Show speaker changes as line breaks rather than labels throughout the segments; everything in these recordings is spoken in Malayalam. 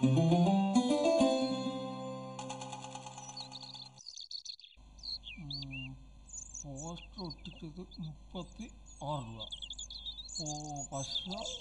പോസ്റ്റർ ഒട്ടിച്ചത് മുപ്പത്തി ആറ് രൂപ ഓ പശ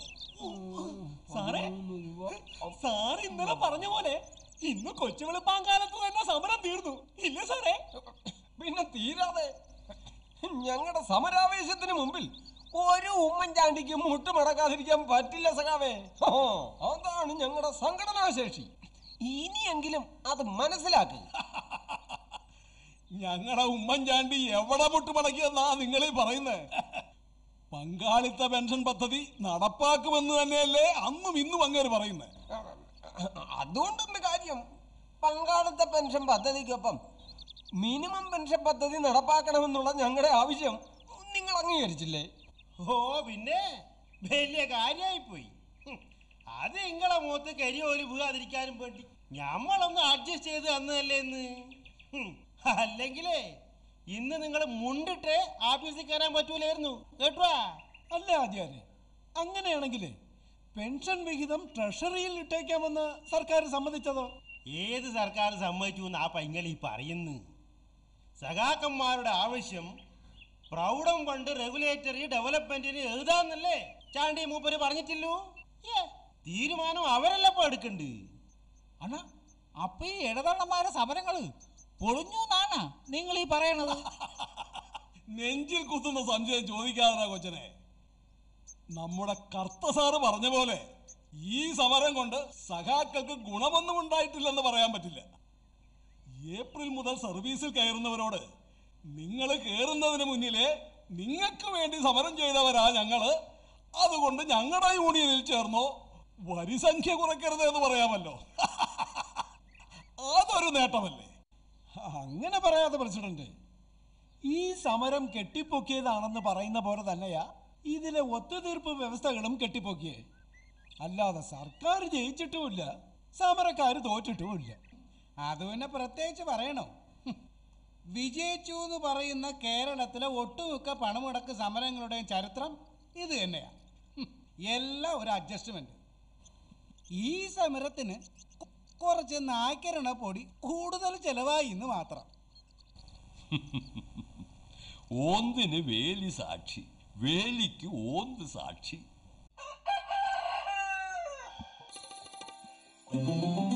സാറേ?
പതിമൂന്ന് രൂപ
സാർ ഇന്നലെ പറഞ്ഞ പോലെ ഇന്ന് കൊച്ചു വെളുപ്പാങ്കാലത്ത് തന്നെ സമരം തീർന്നു ഇല്ലേ സാറേ
പിന്നെ തീരാതെ ഞങ്ങളുടെ സമരാവേശത്തിന് മുമ്പിൽ ഒരു ഉമ്മൻചാണ്ടിക്ക് മുട്ടുമടക്കാതിരിക്കാൻ പറ്റില്ല സഖാവേ ഓ, അതാണ് ഞങ്ങളുടെ സംഘടനാശേഷി ഇനിയെങ്കിലും അത് മനസ്സിലാക്കുക
ഞങ്ങളുടെ ഉമ്മൻചാണ്ടി എവിടെ മുട്ടുമടക്കിയെന്നാ നിങ്ങൾ പറയുന്നത് പങ്കാളിത്ത പെൻഷൻ പദ്ധതി നടപ്പാക്കുമെന്ന് തന്നെയല്ലേ അന്നും ഇന്നും അങ്ങേര് പറയുന്നത്
അതുകൊണ്ടെന്ത് കാര്യം പങ്കാളിത്ത പെൻഷൻ പദ്ധതിക്കൊപ്പം മിനിമം പെൻഷൻ പദ്ധതി നടപ്പാക്കണമെന്നുള്ള ഞങ്ങളുടെ ആവശ്യം നിങ്ങൾ അംഗീകരിച്ചില്ലേ
ഓ പിന്നെ വലിയ കാര്യമായി പോയി അത് നിങ്ങളെ മുഖത്ത് കരിയോല് വീഴാതിരിക്കാനും വേണ്ടി ഞമ്മളൊന്ന് അഡ്ജസ്റ്റ് ചെയ്ത് തന്നതല്ലേ ഇന്ന് ഹും, അല്ലെങ്കിലേ ഇന്ന് നിങ്ങൾ മുണ്ടിട്ട് ആഫീസിൽ കയറാൻ പറ്റൂലായിരുന്നു കേട്ടോ
അല്ല ആചാര്യ അങ്ങനെയാണെങ്കിൽ പെൻഷൻ വിഹിതം ട്രഷറിയിൽ ഇട്ടേക്കാമെന്ന് സർക്കാർ സമ്മതിച്ചതോ
ഏത് സർക്കാർ സമ്മതിച്ചു എന്ന് ആ പൈങ്ങൾ ഈ പറയുന്നു സഖാക്കന്മാരുടെ ആവശ്യം പ്രൗഢം ഫണ്ട് റെഗുലേറ്ററി ഡെവലപ്മെന്റിന് എഴുതാന്നല്ലേ ചാണ്ടി മൂപ്പര് പറഞ്ഞിട്ടില്ലു ഏ, തീരുമാനം അവരല്ലപ്പോ എടുക്കണ്ട്
അണ്ണ അപ്പൊ ഈ ഇടതണ്ണന്മാരെ സമരങ്ങള് പൊളിഞ്ഞു എന്നാണ് നിങ്ങൾ ഈ പറയണത്
നെഞ്ചിൽ കുത്തുന്ന സംശയം ചോദിക്കാതെ കൊച്ചനെ നമ്മുടെ കർത്ത സാറ് പറഞ്ഞ പോലെ ഈ സമരം കൊണ്ട് സഖാക്കൾക്ക് ഗുണമൊന്നും ഉണ്ടായിട്ടില്ലെന്ന് പറയാൻ പറ്റില്ല ഏപ്രിൽ മുതൽ സർവീസിൽ കയറുന്നവരോട് നിങ്ങൾ കയറുന്നതിന് മുന്നിലേ നിങ്ങൾക്ക് വേണ്ടി സമരം ചെയ്തവരാ ഞങ്ങള് അതുകൊണ്ട് ഞങ്ങളുടെ യൂണിയനിൽ ചേർന്നോ വരിസംഖ്യ കുറയ്ക്കരുത് എന്ന് പറയാമല്ലോ അതൊരു നേട്ടമല്ലേ
അങ്ങനെ പറയാതെ പ്രസിഡന്റ് ഈ സമരം കെട്ടിപ്പൊക്കിയതാണെന്ന് പറയുന്ന പോലെ തന്നെയാ ഇതിലെ ഒത്തുതീർപ്പ് വ്യവസ്ഥകളും കെട്ടിപ്പൊക്കിയേ അല്ലാതെ സർക്കാർ ജയിച്ചിട്ടുമില്ല സമരക്കാർ തോറ്റിട്ടുമില്ല
അത് പിന്നെ പ്രത്യേകിച്ച് പറയണോ ഹും. വിജയിച്ചു എന്ന് പറയുന്ന കേരളത്തിലെ ഒട്ടുമിക്ക പണമുടക്ക് സമരങ്ങളുടെയും ചരിത്രം ഇത് തന്നെയാണ് ഹും. എല്ലാം ഒരു അഡ്ജസ്റ്റ്മെന്റ് ഈ സമരത്തിന് കു- കുറച്ച് നായ്ക്കരണ പൊടി കൂടുതൽ ചെലവായി എന്ന് മാത്രം
ഓന്തിന് വേലി സാക്ഷി വേലിക്ക് ഓന്ത് സാക്ഷി